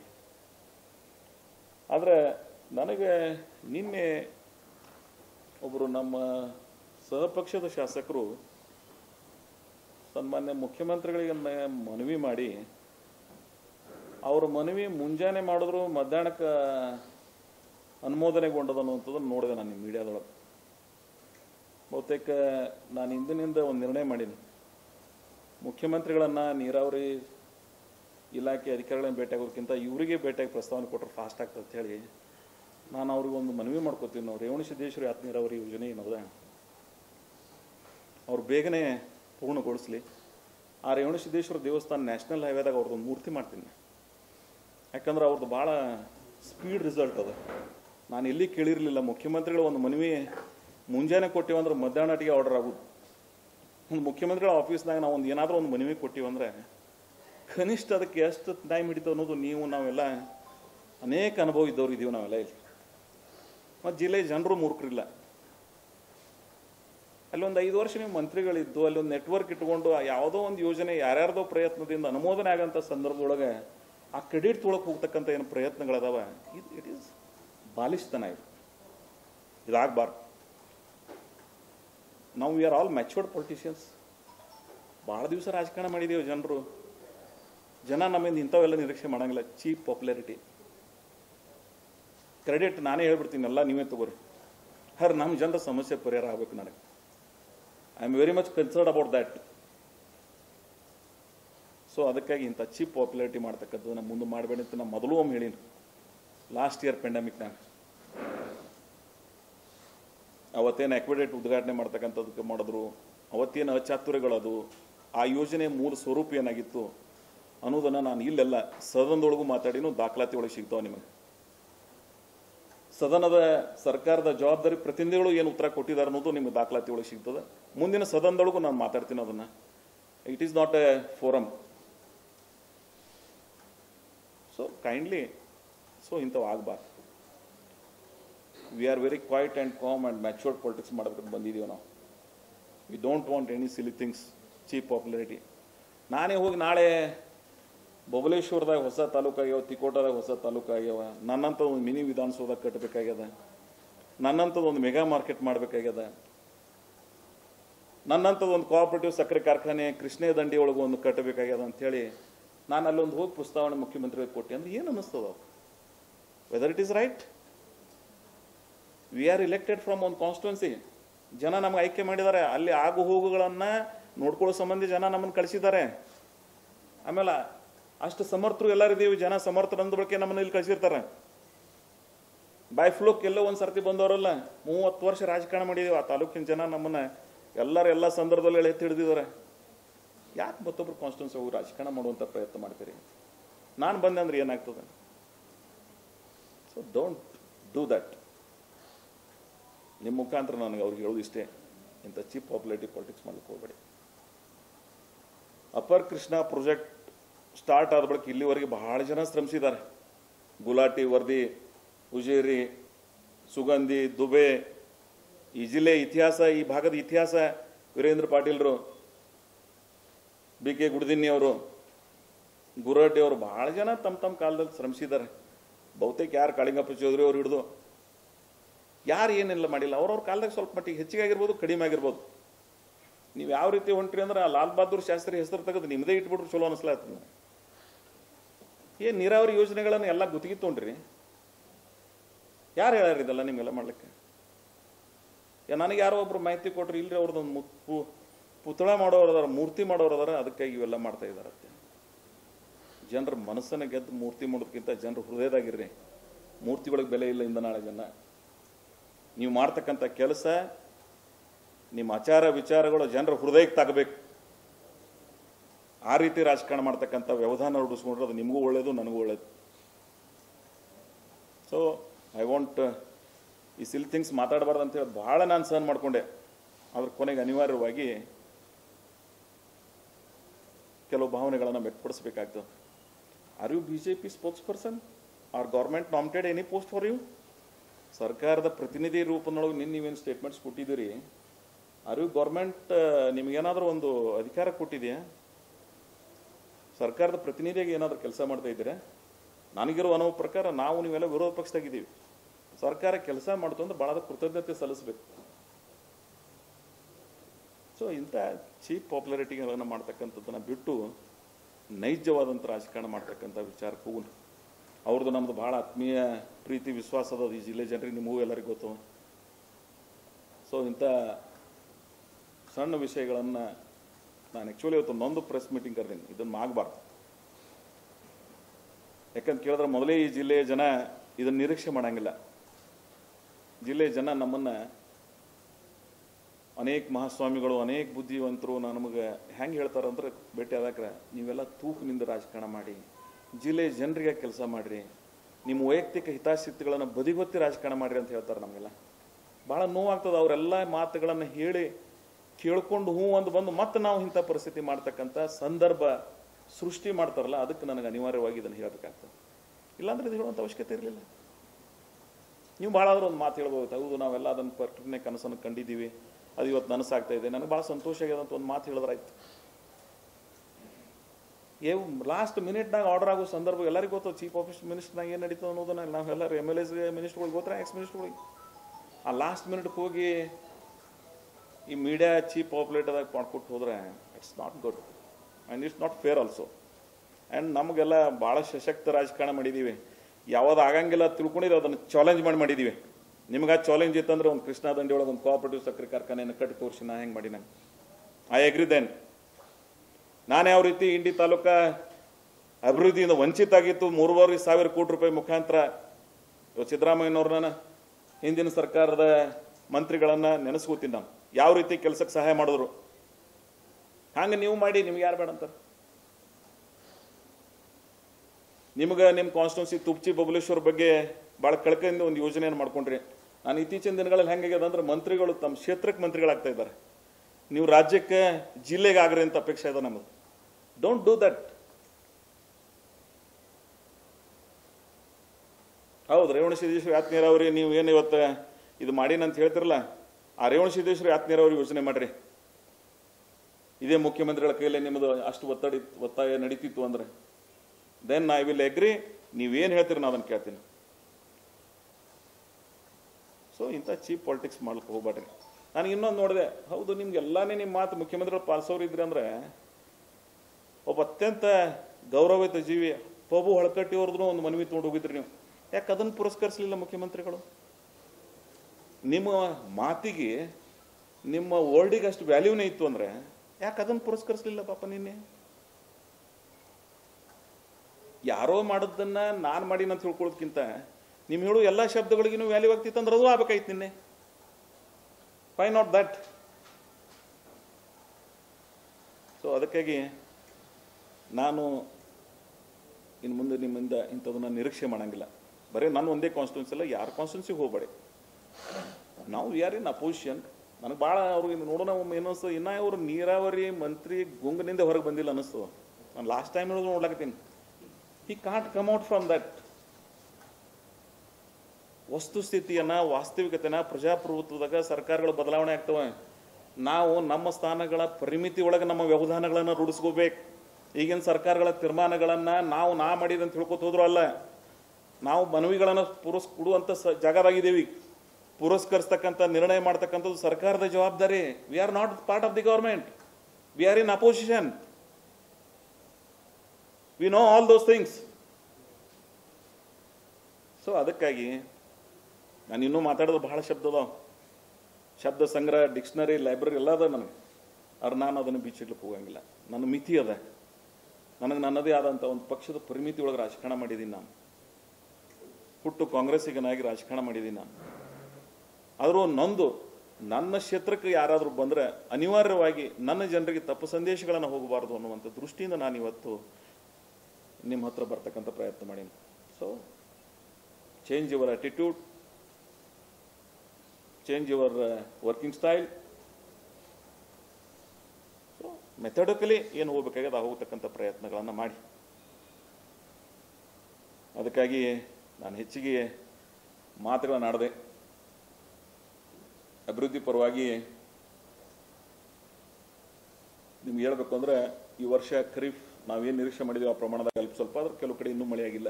ಆದರೆ ನನಗೆ ನಿನ್ನೆ ಒಬ್ಬರು ನಮ್ಮ ಸಹಪಕ್ಷದ ಶಾಸಕರು ಸನ್ಮಾನ್ಯ ಮುಖ್ಯಮಂತ್ರಿಗಳಿಗೆ ಮ- ಮನವಿ ಮಾಡಿ ಅವ್ರ ಮನವಿ ಮುಂಜಾನೆ ಮಾಡಿದ್ರು ಮಧ್ಯಾಹ್ನಕ್ಕೆ ಅನುಮೋದನೆಗೊಂಡದ ಅನ್ನುವಂಥದ್ದನ್ನು ನೋಡಿದೆ ನಾನು ಮೀಡಿಯಾದೊಳಗೆ ಬಹುತೇಕ ನಾನು ಇಂದಿನಿಂದ ಒಂದು ನಿರ್ಣಯ ಮಾಡೀನಿ ಮುಖ್ಯಮಂತ್ರಿಗಳನ್ನು ನೀರಾವರಿ ಇಲಾಖೆ ಅಧಿಕಾರಿಗಳನ್ನ ಭೇಟಿಯಾಗೋದಕ್ಕಿಂತ ಇವರಿಗೆ ಭೇಟಿಯಾಗಿ ಪ್ರಸ್ತಾವನೆ ಕೊಟ್ಟರೆ ಫಾಸ್ಟ್ ಆಗ್ತದೆ ಅಂತ ಹೇಳಿ ನಾನು ಅವ್ರಿಗೆ ಒಂದು ಮನವಿ ಮಾಡ್ಕೋತೀನಿ ನಾವು ರೇವಣ ಸಿದ್ದೇಶ್ವರಿ ಆತ್ಮ ನೀರಾವರಿ ಯೋಜನೆ ಏನದ ಅವ್ರು ಬೇಗನೆ ಪೂರ್ಣಗೊಳಿಸ್ಲಿ ಆ ರೇವಣ ಸಿದ್ದೇಶ್ವರ ದೇವಸ್ಥಾನ ನ್ಯಾಷನಲ್ ಹೈವೇದಾಗ ಅವ್ರದ್ದೊಂದು ಮೂರ್ತಿ ಮಾಡ್ತೀನಿ ಯಾಕಂದ್ರೆ ಅವ್ರದ್ದು ಭಾಳ ಸ್ಪೀಡ್ ರಿಸಲ್ಟ್ ಅದ ನಾನು ಎಲ್ಲಿ ಕೇಳಿರಲಿಲ್ಲ ಮುಖ್ಯಮಂತ್ರಿಗಳು ಒಂದು ಮನವಿ ಮುಂಜಾನೆ ಕೊಟ್ಟಿವಂದ್ರೆ ಮಧ್ಯಾಹ್ನಟಿಗೆ ಆರ್ಡರ್ ಆಗೋದು ಒಂದು ಮುಖ್ಯಮಂತ್ರಿಗಳ ಆಫೀಸ್ನಾಗ ನಾವು ಒಂದು ಏನಾದರೂ ಒಂದು ಮನವಿ ಕೊಟ್ಟಿವಂದ್ರೆ ಕನಿಷ್ಠ ಅದಕ್ಕೆ ಎಷ್ಟು ಟೈಮ್ ಹಿಡಿತು ಅನ್ನೋದು ನೀವು ನಾವೆಲ್ಲ ಅನೇಕ ಅನುಭವ ಇದ್ದವ್ರು ಇದ್ದೀವಿ ನಾವೆಲ್ಲ ಇಲ್ಲಿ ಮತ್ತು ಜಿಲ್ಲೆ ಜನರು ಮೂರ್ಖರಿಲ್ಲ ಅಲ್ಲಿ ಒಂದು ಐದು ವರ್ಷ ನೀವು ಮಂತ್ರಿಗಳಿದ್ದು ಅಲ್ಲಿ ಒಂದು ನೆಟ್ವರ್ಕ್ ಇಟ್ಕೊಂಡು ಆ ಯಾವುದೋ ಒಂದು ಯೋಜನೆ ಯಾರ್ಯಾರ್ದೋ ಪ್ರಯತ್ನದಿಂದ ಅನುಮೋದನೆ ಆಗಂಥ ಸಂದರ್ಭದೊಳಗೆ ಆ ಕ್ರೆಡಿಟ್ ತೊಳಕ್ಕೆ ಹೋಗ್ತಕ್ಕಂಥ ಏನು ಪ್ರಯತ್ನಗಳದಾವ ಇದು ಇಟ್ ಈಸ್ ಬಾಲಿಷ್ತನ ಇದು ಇದಾಗಬಾರ್ದು ನಾವು we are all matured politicians ಭಾಳ ದಿವಸ ರಾಜಕಾರಣ ಮಾಡಿದ್ದೀವಿ ಜನರು ಜನ ನಮ್ಮಿಂದ ಇಂಥವೆಲ್ಲ ನಿರೀಕ್ಷೆ ಮಾಡಂಗಿಲ್ಲ ಚೀಪ್ ಪಾಪ್ಯುಲಾರಿಟಿ ಕ್ರೆಡಿಟ್ ನಾನೇ ಹೇಳ್ಬಿಡ್ತೀನಿ ಎಲ್ಲ ನೀವೇ ತಗೋರಿ ಹರ್ ನಮ್ಮ ಜನರ ಸಮಸ್ಯೆ ಪರಿಹಾರ ಆಗ್ಬೇಕು ನನಗೆ I am very much concerned about that so ಅದಕ್ಕಾಗಿ ಇಂಥ ಚೀಪ್ ಪಾಪ್ಯುಲಾರಿಟಿ ಮಾಡ್ತಕ್ಕಂಥದ್ದು ನಮ್ಮ ಮುಂದೆ ಮಾಡಬೇಡಿ ಅಂತ ನಾನು ಮೊದಲು ಒಮ್ಮೆ ಹೇಳೀನಿ ಲಾಸ್ಟ್ ಇಯರ್ ಪೆಂಡಮಿಕ್ನಾಗ ಅವತ್ತೇನು ಅಕ್ವಿಡೇಟ್ ಉದ್ಘಾಟನೆ ಮಾಡ್ತಕ್ಕಂಥದ್ದಕ್ಕೆ ಮಾಡಿದ್ರು ಅವತ್ತೇನು ಅಚಾತುರ್ಯಗಳದು ಆ ಯೋಜನೆ ಮೂಲ ಸ್ವರೂಪ ಏನಾಗಿತ್ತು ಅನ್ನೋದನ್ನು ನಾನು ಇಲ್ಲೆಲ್ಲ ಸದನದೊಳಗೂ ಮಾತಾಡಿನೂ ದಾಖಲಾತಿ ಒಳಗೆ ಸಿಗ್ತಾವ ನಿಮಗೆ ಸದನದ ಸರ್ಕಾರದ ಜವಾಬ್ದಾರಿ ಪ್ರತಿನಿಧಿಗಳು ಏನು ಉತ್ತರ ಕೊಟ್ಟಿದ್ದಾರೆ ಅನ್ನೋದು ನಿಮಗೆ ದಾಖಲಾತಿ ಒಳಗೆ ಸಿಗ್ತದೆ ಮುಂದಿನ ಸದನದೊಳಗೂ ನಾನು ಮಾತಾಡ್ತೀನಿ ಅದನ್ನು it is not a forum so kindly so ಇಂಥವು ಆಗಬಾರ್ದು we are very quite and calm and matured politics ಮಾಡೋದಕ್ಕೆ ಬಂದಿದ್ದೀವಿ ನಾವು we don't want any silly things cheap popularity ನಾನೇ ಹೋಗಿ ನಾಳೆ ಬಬಲೇಶ್ವರದಾಗ ಹೊಸ ತಾಲೂಕು ಆಗ್ಯಾವ ತಿಕೋಟದಾಗ ಹೊಸ ತಾಲೂಕು ಆಗ್ಯಾವ ನನ್ನಂಥ ಒಂದು ಮಿನಿ ವಿಧಾನಸೌಧ ಕಟ್ಟಬೇಕಾಗ್ಯದ ನನ್ನಂಥದ್ದು ಒಂದು ಮೆಗಾ ಮಾರ್ಕೆಟ್ ಮಾಡಬೇಕಾಗ್ಯದ ನನ್ನಂಥದ್ದು ಒಂದು ಕೋಆಪರೇಟಿವ್ ಸಕ್ಕರೆ ಕಾರ್ಖಾನೆ ಕೃಷ್ಣೇ ದಂಡಿ ಒಳಗೆ ಒಂದು ಕಟ್ಟಬೇಕಾಗ್ಯದ ಅಂಥೇಳಿ ನಾನು ಅಲ್ಲೊಂದು ಹೋಗಿ ಪ್ರಸ್ತಾವನೆ ಮುಖ್ಯಮಂತ್ರಿಗೆ ಕೊಟ್ಟೆ ಅಂದ್ರೆ ಏನು ಅನ್ನಿಸ್ತದ whether it is right we are elected from ಒಂದು ಕಾನ್ಸ್ಟಿಟ್ಯುನ್ಸಿ ಜನ ನಮ್ಗೆ ಆಯ್ಕೆ ಮಾಡಿದ್ದಾರೆ ಅಲ್ಲಿ ಆಗು ಹೋಗುಗಳನ್ನು ನೋಡ್ಕೊಳ್ಳೋ ಸಂಬಂಧಿ ಜನ ನಮ್ಮನ್ನು ಕಳಿಸಿದ್ದಾರೆ ಆಮೇಲೆ ಅಷ್ಟು ಸಮರ್ಥರು ಎಲ್ಲರಿದ್ದೀವಿ ಜನ ಸಮರ್ಥರು ಅಂದ ಬಳಿಕೆ ನಮ್ಮನ್ನ ಇಲ್ಲಿ ಕಳಿಸಿರ್ತಾರೆ ಬೈ ಫ್ಲೋಕ್ ಎಲ್ಲೋ ಒಂದು ಸರ್ತಿ ಬಂದವರಲ್ಲ ಮೂವತ್ತು ವರ್ಷ ರಾಜಕಾರಣ ಮಾಡಿದೀವಿ ಆ ತಾಲೂಕಿನ ಜನ ನಮ್ಮನ್ನ ಎಲ್ಲರ ಎಲ್ಲ ಸಂದರ್ಭದಲ್ಲಿ ಎತ್ತಿ ಹಿಡಿದಿದ್ದಾರೆ ಯಾಕೆ ಮತ್ತೊಬ್ರು ಕಾನ್ಸ್ಟಿಟ್ಯೂನ್ಸಿ ಹೋಗಿ ರಾಜಕಾರಣ ಮಾಡುವಂಥ ಪ್ರಯತ್ನ ಮಾಡ್ತೀರಿ ನಾನು ಬಂದೆ ಅಂದ್ರೆ ಏನಾಗ್ತದೆ ಸೊ ಡೋಂಟ್ ಡೂ ದಟ್ ನಿಮ್ಮ ಮುಖಾಂತರ ನನಗೆ ಅವ್ರಿಗೆ ಹೇಳೋದು ಇಷ್ಟೇ ಇಂಥ ಚೀಪ್ ಪಾಪ್ಯುಲಾರಿಟಿ ಪಾಲಿಟಿಕ್ಸ್ ಮಾಡ್ಲಿಕ್ಕೆ ಹೋಗಬೇಡಿ ಅಪರ್ ಕೃಷ್ಣ ಪ್ರಾಜೆಕ್ಟ್ ಸ್ಟಾರ್ಟ್ ಆದ ಬಳಿಕ ಇಲ್ಲಿವರೆಗೆ ಬಹಳ ಜನ ಶ್ರಮಿಸಿದ್ದಾರೆ ಗುಲಾಟಿ ವರದಿ ಉಜೇರಿ ಸುಗಂಧಿ ದುಬೆ ಈ ಜಿಲ್ಲೆ ಇತಿಹಾಸ ಈ ಭಾಗದ ಇತಿಹಾಸ ವೀರೇಂದ್ರ ಪಾಟೀಲ್ರು ಬಿ ಕೆ ಗುಡ್ದಿನ್ನಿ ಅವರು ಗುರಡ್ಡಿ ಅವರು ಬಹಳ ಜನ ತಮ್ಮ ತಮ್ಮ ಕಾಲದಲ್ಲಿ ಶ್ರಮಿಸಿದ್ದಾರೆ ಬಹುತೇಕ ಯಾರು ಕಾಳಿಂಗಪ್ಪ ಚೌಧರಿ ಅವ್ರು ಹಿಡಿದು ಯಾರು ಏನೆಲ್ಲ ಮಾಡಿಲ್ಲ ಅವ್ರವ್ರ ಕಾಲದಾಗ ಸ್ವಲ್ಪ ಮಟ್ಟಿಗೆ ಹೆಚ್ಚಿಗೆ ಆಗಿರ್ಬೋದು ಕಡಿಮೆ ಆಗಿರ್ಬೋದು ನೀವು ಯಾವ ರೀತಿ ಹೊಂಟ್ರಿ ಅಂದ್ರೆ ಆ ಲಾಲ್ ಬಹದ್ದೂರ್ ಶಾಸ್ತ್ರಿ ಹೆಸರು ತೆಗೆದು ನಿಮ್ಮದೇ ಇಟ್ಬಿಟ್ರು ಚಲೋ ಅನಿಸ್ಲಾಗ್ತದೆ ಏನು ನೀರಾವರಿ ಯೋಜನೆಗಳನ್ನು ಎಲ್ಲ ಗುತ್ತಿಗೆ ತೊಗೊಂಡ್ರಿ ಯಾರು ಹೇಳ್ಯಾರ ಇದೆಲ್ಲ ನಿಮಗೆಲ್ಲ ಮಾಡ್ಲಿಕ್ಕೆ ಯಾ ನನಗೆ ಯಾರೋ ಒಬ್ರು ಮಾಹಿತಿ ಕೊಟ್ರಿ ಇಲ್ರಿ ಅವ್ರದ್ದೊಂದು ಮು ಪು- ಪುತಳ ಮಾಡೋರು ಅದಾರ ಮೂರ್ತಿ ಮಾಡೋರು ಅದಾರ ಅದಕ್ಕಾಗಿ ಇವೆಲ್ಲ ಮಾಡ್ತಾ ಇದಾರತ್ತೆ ಜನರ ಮನಸ್ಸನ್ನ ಗೆದ್ದು ಮೂರ್ತಿ ಮಾಡೋದಕ್ಕಿಂತ ಜನರ ಹೃದಯದಾಗಿರ್ರಿ ಮೂರ್ತಿಗಳಿಗೆ ಬೆಲೆ ಇಲ್ಲ ಇಂದ ನಾಳೆ ಜನ ನೀವು ಮಾಡ್ತಕ್ಕಂಥ ಕೆಲಸ ನಿಮ್ಮ ಆಚಾರ ವಿಚಾರಗಳು ಜನರ ಹೃದಯಕ್ಕೆ ತಗಬೇಕು ಆ ರೀತಿ ರಾಜಕಾರಣ ಮಾಡ್ತಕ್ಕಂಥ ವ್ಯವಧಾನ ರೂಢಿಸ್ಕೊಂಡ್ರೆ ಅದು ನಿಮಗೂ ಒಳ್ಳೇದು ನನಗೂ ಒಳ್ಳೇದು ಸೊ ಐ ವಾಂಟ್ ಈ ಸಿಲ್ ಥಿಂಗ್ಸ್ ಮಾತಾಡಬಾರ್ದು ಅಂತ ಹೇಳಿ ಭಾಳ ನಾನು ಸಹನ್ ಮಾಡಿಕೊಂಡೆ ಅದ್ರ ಕೊನೆಗೆ ಅನಿವಾರ್ಯವಾಗಿ ಕೆಲವು ಭಾವನೆಗಳನ್ನು ವ್ಯಕ್ತಪಡಿಸಬೇಕಾಗ್ತದೆ are you B J P spokesperson or government nominated any post for you ಸರ್ಕಾರದ ಪ್ರತಿನಿಧಿ ರೂಪದೊಳಗೆ ನಿನ್ನ ನೀವೇನು ಸ್ಟೇಟ್ಮೆಂಟ್ಸ್ ಕೊಟ್ಟಿದ್ದೀರಿ ಆರ್ ಯು ಗೌರ್ಮೆಂಟ್ ನಿಮಗೇನಾದರೂ ಒಂದು ಅಧಿಕಾರ ಕೊಟ್ಟಿದೆಯಾ ಸರ್ಕಾರದ ಪ್ರತಿನಿಧಿಯಾಗಿ ಏನಾದರೂ ಕೆಲಸ ಮಾಡ್ತಾ ಇದ್ದೀರಾ ನನಗಿರೋ ಅನುಭವ ಪ್ರಕಾರ ನಾವು ನೀವೆಲ್ಲ ವಿರೋಧ ಪಕ್ಷದಾಗಿದ್ದೀವಿ ಸರ್ಕಾರ ಕೆಲಸ ಮಾಡ್ತು ಅಂದ್ರೆ ಭಾಳ ಕೃತಜ್ಞತೆ ಸಲ್ಲಿಸಬೇಕು ಸೊ ಇಂಥ ಚೀಪ್ ಪಾಪ್ಯುಲಾರಿಟಿಗಳನ್ನು ಮಾಡ್ತಕ್ಕಂಥದ್ದನ್ನು ಬಿಟ್ಟು ನೈಜವಾದಂಥ ರಾಜಕಾರಣ ಮಾಡ್ತಕ್ಕಂಥ ವಿಚಾರಕ್ಕೆ ಹೋಗೋಣ ಅವ್ರದ್ದು ನಮ್ಮದು ಭಾಳ ಆತ್ಮೀಯ ಪ್ರೀತಿ ವಿಶ್ವಾಸ ಅದ ಈ ಜಿಲ್ಲೆ ಜನರಿಗೆ ನಿಮಗೂ ಎಲ್ಲರಿಗೂ ಗೊತ್ತು ಸೊ ಇಂಥ ಸಣ್ಣ ವಿಷಯಗಳನ್ನು ನಾನು ಆ್ಯಕ್ಚುಲಿ ಇವತ್ತು ನೊಂದು ಪ್ರೆಸ್ ಮೀಟಿಂಗ್ ಕರೆದೀನಿ ಇದನ್ನು ಆಗಬಾರ್ದು ಯಾಕಂತ ಕೇಳಿದ್ರೆ ಮೊದಲೇ ಈ ಜಿಲ್ಲೆಯ ಜನ ಇದನ್ನು ನಿರೀಕ್ಷೆ ಮಾಡಂಗಿಲ್ಲ ಜಿಲ್ಲೆಯ ಜನ ನಮ್ಮನ್ನು ಅನೇಕ ಮಹಾಸ್ವಾಮಿಗಳು ಅನೇಕ ಬುದ್ಧಿವಂತರು ನಮಗೆ ಹೆಂಗೆ ಹೇಳ್ತಾರಂದ್ರೆ ಭೇಟಿ ಆದಾಗ ನೀವೆಲ್ಲ ತೂಕನಿಂದ ರಾಜಕಾರಣ ಮಾಡಿ ಜಿಲ್ಲೆಯ ಜನರಿಗೆ ಕೆಲಸ ಮಾಡಿರಿ ನಿಮ್ಮ ವೈಯಕ್ತಿಕ ಹಿತಾಸಕ್ತಿಗಳನ್ನು ಬದಿಗೊತ್ತಿ ರಾಜಕಾರಣ ಮಾಡಿರಿ ಅಂತ ಹೇಳ್ತಾರೆ ನಮಗೆಲ್ಲ ಭಾಳ ನೋವಾಗ್ತದೆ ಅವರೆಲ್ಲ ಮಾತುಗಳನ್ನು ಹೇಳಿ ಕೇಳ್ಕೊಂಡು ಹ್ಞೂ ಒಂದು ಬಂದು ಮತ್ತೆ ನಾವು ಇಂಥ ಪರಿಸ್ಥಿತಿ ಮಾಡ್ತಕ್ಕಂಥ ಸಂದರ್ಭ ಸೃಷ್ಟಿ ಮಾಡ್ತಾರಲ್ಲ ಅದಕ್ಕೆ ನನಗೆ ಅನಿವಾರ್ಯವಾಗಿ ಇದನ್ನು ಹೇಳಬೇಕಾಗ್ತದೆ ಇಲ್ಲಾಂದ್ರೆ ಇದು ಹೇಳುವಂಥ ಅವಶ್ಯಕತೆ ಇರಲಿಲ್ಲ ನೀವು ಭಾಳ ಆದ್ರೂ ಒಂದು ಮಾತು ಹೇಳ್ಬೋದು ಹೌದು ನಾವೆಲ್ಲ ಅದನ್ನು ಪರ್ಟಿಕ್ಯುಲರ್ ಕನಸನ್ನು ಕಂಡಿದ್ದೀವಿ ಅದು ಇವತ್ತು ನನಸಾಗ್ತಾ ಇದೆ ನನಗೆ ಭಾಳ ಸಂತೋಷ ಆಗ್ಯದ ಅಂತ ಒಂದು ಮಾತು ಹೇಳಿದ್ರಾಯ್ತು ಏವ್ ಲಾಸ್ಟ್ ಮಿನಿಟ್ನಾಗ ಆರ್ಡರ್ ಆಗೋ ಸಂದರ್ಭ ಎಲ್ಲರಿಗೂ ಗೊತ್ತು ಚೀಫ್ ಆಫೀಸ್ ಮಿನಿಸ್ಟರ್ನಾಗ ಏನು ನಡೀತದೆ ಅನ್ನೋದನ್ನ ನಾವೆಲ್ಲರೂ ಎಮ್ ಎಲ್ ಎಸ್ ಮಿನಿಸ್ಟ್ರುಗಳಿಗೆ ಗೊತ್ತರ ಎಕ್ಸ್ ಮಿನಿಸ್ಟ್ರುಗಳಿಗೆ ಆ ಲಾಸ್ಟ್ ಮಿನಿಟ್ಗೆ ಹೋಗಿ ಈ ಮೀಡಿಯಾ ಚೀಪ್ ಪಾಪ್ಯುಲೇಟದಾಗ ಮಾಡ್ಕೊಟ್ಟು ಹೋದ್ರೆ it's not good and it's not fair also and ನಮಗೆಲ್ಲ ಭಾಳ ಸಶಕ್ತ ರಾಜಕಾರಣ ಮಾಡಿದ್ದೀವಿ ಯಾವ್ದು ಆಗಂಗಿಲ್ಲ ತಿಳ್ಕೊಂಡಿರೋ ಅದನ್ನು ಚಾಲೆಂಜ್ ಮಾಡಿ ಮಾಡಿದ್ದೀವಿ ನಿಮ್ಗೆ ಆ ಚಾಲೆಂಜ್ ಇತ್ತಂದ್ರೆ ಒಂದು ಕೃಷ್ಣಾ ದಂಡಿ ಒಳಗೆ ಒಂದು ಕೋಆಪರೇಟಿವ್ ಸಕ್ಕರೆ ಕಾರ್ಖಾನೆಯನ್ನು ಕಟ್ಟಿ ತೋರಿಸಿ ನಾ ಹೆಂಗೆ ಮಾಡಿ ನಾನು ಐ ಅಗ್ರಿ ದೆನ್ ನಾನು ಯಾವ ರೀತಿ ಇಂಡಿ ತಾಲೂಕ ಅಭಿವೃದ್ಧಿಯಿಂದ ವಂಚಿತ ಆಗಿತ್ತು ಮೂರುವರೆ ಸಾವಿರ ಕೋಟಿ ರೂಪಾಯಿ ಮುಖಾಂತರ ಇವತ್ತು ಸಿದ್ದರಾಮಯ್ಯನವ್ರನ್ನ ಹಿಂದಿನ ಸರ್ಕಾರದ ಮಂತ್ರಿಗಳನ್ನ ನೆನೆಸ್ಕೋತೀನಿ ನಾನು ಯಾವ ರೀತಿ ಕೆಲಸಕ್ಕೆ ಸಹಾಯ ಮಾಡಿದ್ರು ಹಂಗೆ ನೀವು ಮಾಡಿ ನಿಮ್ಗೆ ಯಾರು ಬೇಡ ಅಂತಾರೆ ನಿಮ್ಗೆ ನಿಮ್ಮ ಕಾನ್ಸ್ಟಿಟ್ಯೂನ್ಸಿ ತುಪ್ಚಿ ಬಬಲೇಶ್ವರ್ ಬಗ್ಗೆ ಭಾಳ ಕಳಕಳಿಂದ ಒಂದು ಯೋಜನೆಯನ್ನು ಮಾಡ್ಕೊಂಡ್ರಿ ನಾನು ಇತ್ತೀಚಿನ ದಿನಗಳಲ್ಲಿ ಹೆಂಗಾಗ್ಯದ ಅಂದ್ರೆ ಮಂತ್ರಿಗಳು ತಮ್ಮ ಕ್ಷೇತ್ರಕ್ಕೆ ಮಂತ್ರಿಗಳಾಗ್ತಾ ಇದ್ದಾರೆ ನೀವು ರಾಜ್ಯಕ್ಕೆ ಜಿಲ್ಲೆಗೆ ಆಗ್ರಿ ಅಂತ ಅಪೇಕ್ಷೆ ಇದೆ ನಮ್ಮದು ಡೋಂಟ್ ಡೂ ದಟ್ ಹೌದು ರೇವಣ ಸಿದ್ದೇಶ್ವರ ಯಾತ್ ನೀರಾವರಿ ನೀವು ಏನು ಇವತ್ತು ಇದು ಮಾಡೀನಿ ಅಂತ ಹೇಳ್ತಿರಲ್ಲ ಆ ರೇವಣ ಸಿದ್ದೇಶ್ವರ ಯಾತ್ ನೀರಾವರಿ ಯೋಜನೆ ಮಾಡ್ರಿ ಇದೇ ಮುಖ್ಯಮಂತ್ರಿಗಳ ಕೈಯಲ್ಲಿ ನಿಮ್ಮದು ಅಷ್ಟು ಒತ್ತಡ ಒತ್ತಾಯ ನಡೀತಿತ್ತು ಅಂದ್ರೆ ದೆನ್ ಐ ವಿಲ್ ಅಗ್ರಿ ನೀವೇನು ಹೇಳ್ತೀರಿ ನಾನು ಅದನ್ನು ಕೇಳ್ತೀನಿ ಸೊ ಇಂಥ ಚೀಪ್ ಪಾಲಿಟಿಕ್ಸ್ ಮಾಡ್ಲಿಕ್ಕೆ ಹೋಗ್ಬೇಡ್ರಿ ನಾನು ಇನ್ನೊಂದು ನೋಡಿದೆ ಹೌದು ನಿಮ್ಗೆ ಎಲ್ಲಾನೇ ನಿಮ್ಮ ಮಾತು ಮುಖ್ಯಮಂತ್ರಿಗಳು ಪಾಲಿಸೋರು ಇದ್ರಿ ಅಂದ್ರೆ ಒಬ್ಬ ಅತ್ಯಂತ ಗೌರವಿತ ಜೀವಿ ಪಬು ಹೊಳಕಟ್ಟಿ ಅವ್ರದ್ದು ಒಂದು ಮನವಿ ತೊಗೊಂಡು ಹೋಗಿದ್ರಿ ನೀವು ಯಾಕೆ ಅದನ್ನು ಪುರಸ್ಕರಿಸಲಿಲ್ಲ ಮುಖ್ಯಮಂತ್ರಿಗಳು ನಿಮ್ಮ ಮಾತಿಗೆ ನಿಮ್ಮ ವರ್ಡಿಗೆ ಅಷ್ಟು ವ್ಯಾಲ್ಯೂನೇ ಇತ್ತು ಅಂದ್ರೆ ಯಾಕೆ ಅದನ್ನು ಪುರಸ್ಕರಿಸಲಿಲ್ಲ ಪಾಪ ನಿನ್ನೆ ಯಾರೋ ಮಾಡೋದನ್ನ ನಾನು ಮಾಡೀನಿ ಅಂತ ತಿಳ್ಕೊಳ್ಳೋದಕ್ಕಿಂತ ನೀವು ಹೇಳೋ ಎಲ್ಲ ಶಬ್ದಗಳಿಗೂ ವ್ಯಾಲ್ಯೂ ಆಗ್ತಿತ್ತು ಅಂದ್ರೆ ಅದು ಆಗ್ಬೇಕಾಯ್ತು ನಿನ್ನೆ ವೈ ನಾಟ್ ದಟ್ ಸೊ ಅದಕ್ಕಾಗಿ ನಾನು ಇನ್ನು ಮುಂದೆ ನಿಮ್ಮಿಂದ ಇಂಥದನ್ನ ನಿರೀಕ್ಷೆ ಮಾಡಂಗಿಲ್ಲ ಬರೀ ನಾನು ಒಂದೇ ಕಾನ್ಸ್ಟಿಟ್ಯೂನ್ಸಿ ಅಲ್ಲ ಯಾರ ಕಾನ್ಸ್ಟಿಟ್ಯೂನ್ಸಿಗೆ ಹೋಗ್ಬೇಡಿ ನಾವು ವಿ ಆರ್ ಇನ್ ಅಪೋಸಿಷನ್ ನನಗೆ ಭಾಳ ಅವ್ರಿಗೆ ನೋಡೋಣ ಒಮ್ಮೆ ಏನು ಅನಿಸ್ತದೆ ಇನ್ನೂ ಅವರು ನೀರಾವರಿ ಮಂತ್ರಿ ಗುಂಗಿನಿಂದ ಹೊರಗೆ ಬಂದಿಲ್ಲ ಅನ್ನಿಸ್ತದೆ ನಾನು ಲಾಸ್ಟ್ ಟೈಮ್ ಹೇಳೋದು ನೋಡ್ಲಾಕತ್ತೀನಿ he can't come out from that ವಸ್ತುಸ್ಥಿತಿಯನ್ನ ವಾಸ್ತವಿಕತೆನ ಪ್ರಜಾಪ್ರಭುತ್ವದಾಗ ಸರ್ಕಾರಗಳು ಬದಲಾವಣೆ ಆಗ್ತವೆ ನಾವು ನಮ್ಮ ಸ್ಥಾನಗಳ ಪರಿಮಿತಿ ಒಳಗೆ ನಮ್ಮ ವ್ಯವಧಾನಗಳನ್ನು ರೂಢಿಸ್ಕೋಬೇಕು ಈಗಿನ ಸರ್ಕಾರಗಳ ತೀರ್ಮಾನಗಳನ್ನ ನಾವು ನಾ ಮಾಡಿದಂತ ತಿಳ್ಕೊತ ಹೋದ್ರು ಅಲ್ಲ ನಾವು ಮನವಿಗಳನ್ನು ಪುರಸ್ ಕೊಡುವಂತ ಸ ಜಾಗದಾಗಿದ್ದೀವಿ ಪುರಸ್ಕರಿಸ್ತಕ್ಕಂಥ ನಿರ್ಣಯ ಮಾಡ್ತಕ್ಕಂಥದ್ದು ಸರ್ಕಾರದ ಜವಾಬ್ದಾರಿ we are not part of the government we are in opposition we know all those things so ಅದಕ್ಕಾಗಿ ನಾನು ಇನ್ನೂ ಮಾತಾಡೋದು ಬಹಳ ಶಬ್ದ ಅದಾವ ಶಬ್ದ ಸಂಗ್ರಹ ಡಿಕ್ಷನರಿ ಲೈಬ್ರರಿ ಎಲ್ಲ ಅದ ನನಗೆ ಆದ್ರೆ ನಾನು ಅದನ್ನು ಬಿಚ್ಚಿಡ್ಲಿಕ್ಕೆ ಹೋಗಂಗಿಲ್ಲ ನನ್ನ ಮಿತಿ ಅದ ನನಗೆ ನನ್ನದೇ ಆದಂಥ ಒಂದು ಪಕ್ಷದ ಪರಿಮಿತಿ ಒಳಗೆ ರಾಜಕಾರಣ ಮಾಡಿದ್ದೀನಿ ನಾನು ಹುಟ್ಟು ಕಾಂಗ್ರೆಸ್ಸಿಗನಾಗಿ ರಾಜಕಾರಣ ಮಾಡಿದ್ದೀನಿ ನಾನು ಆದರೂ ನೊಂದು ನನ್ನ ಕ್ಷೇತ್ರಕ್ಕೆ ಯಾರಾದರೂ ಬಂದರೆ ಅನಿವಾರ್ಯವಾಗಿ ನನ್ನ ಜನರಿಗೆ ತಪ್ಪು ಸಂದೇಶಗಳನ್ನು ಹೋಗಬಾರ್ದು ಅನ್ನುವಂಥ ದೃಷ್ಟಿಯಿಂದ ನಾನು ಇವತ್ತು ನಿಮ್ಮ ಹತ್ರ ಬರ್ತಕ್ಕಂಥ ಪ್ರಯತ್ನ ಮಾಡೀನಿ so change your attitude change your working style so methodically ಏನು ಹೋಗ್ಬೇಕಾಗಿದೆ ಆ ಹೋಗ್ತಕ್ಕಂಥ ಪ್ರಯತ್ನಗಳನ್ನು ಮಾಡಿ ಅದಕ್ಕಾಗಿ ನಾನು ಹೆಚ್ಚಿಗೆ ಮಾತುಗಳನ್ನು ಆಡದೆ ಅಭಿವೃದ್ಧಿ ಪರವಾಗಿ ನಿಮ್ಗೆ ಹೇಳ್ಬೇಕು ಅಂದ್ರೆ ಈ ವರ್ಷ ಖರೀಫ್ ನಾವೇನು ನಿರೀಕ್ಷೆ ಮಾಡಿದೀವಿ ಆ ಪ್ರಮಾಣದಾಗ ಅಲ್ಪ ಸ್ವಲ್ಪ ಆದ್ರೆ ಕೆಲವು ಕಡೆ ಇನ್ನೂ ಮಳೆಯಾಗಿಲ್ಲ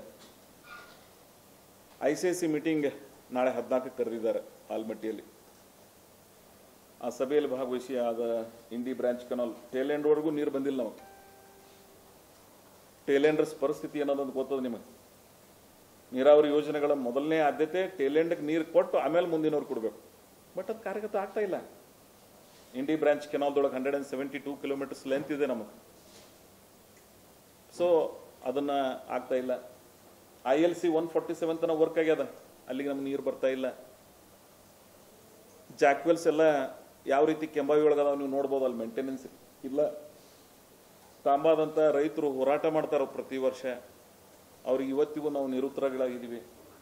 I C I C meeting ನಾಳೆ ಹದಿನಾಲ್ಕಕ್ಕೆ ಕರೆದಿದ್ದಾರೆ ಆಲ್ಮಟ್ಟಿಯಲ್ಲಿ ಆ ಸಭೆಯಲ್ಲಿ ಭಾಗವಹಿಸಿ ಆದ ಇಂಡಿ ಬ್ರಾಂಚ್ ಕೆನಾಲ್ ಟೇಲೆಂಡ್ವರೆಗೂ ನೀರು ಬಂದಿಲ್ಲ ನಮಗೆ ಟೇಲೆಂಡರ್ಸ್ ಪರಿಸ್ಥಿತಿ ಅನ್ನೋದೊಂದು ಗೊತ್ತದ ನಿಮಗೆ ನೀರಾವರಿ ಯೋಜನೆಗಳ ಮೊದಲನೇ ಆದ್ಯತೆ ಟೇಲೆಂಡ್ಗೆ ನೀರು ಕೊಟ್ಟು ಆಮೇಲೆ ಮುಂದಿನವ್ರು ಕೊಡಬೇಕು ಬಟ್ ಅದು ಕಾರ್ಯಗತ ಆಗ್ತಾ ಇಲ್ಲ ಇಂಡಿ ಬ್ರಾಂಚ್ ಕೆನಾಲ್ದೊಳಗೆ hundred and seventy two kilometers length ಇದೆ ನಮಗೆ ಸೊ ಅದನ್ನ ಆಗ್ತಾ ಇಲ್ಲ I L C one forty seven ತನಕ ವರ್ಕ್ ಆಗ್ಯದ ಅಲ್ಲಿಗೆ ನಮ್ಗೆ ನೀರು ಬರ್ತಾ ಇಲ್ಲ ಜಾಕ್ವೆಲ್ಸ್ ಎಲ್ಲ ಯಾವ ರೀತಿ ಕೆಂಬಾವಿ ಒಳಗದಾವ ನೀವು ನೋಡ್ಬೋದು ಅಲ್ಲಿ ಮೇಂಟೆನೆನ್ಸ್ ಇಲ್ಲ ತಾಂಬಾದಂತ ರೈತರು ಹೋರಾಟ ಮಾಡ್ತಾರ ಪ್ರತಿ ವರ್ಷ ಅವ್ರಿಗೆ ಇವತ್ತಿಗೂ ನಾವು ನಿರುತ್ತರಗಳಾಗಿದ್ದೀವಿ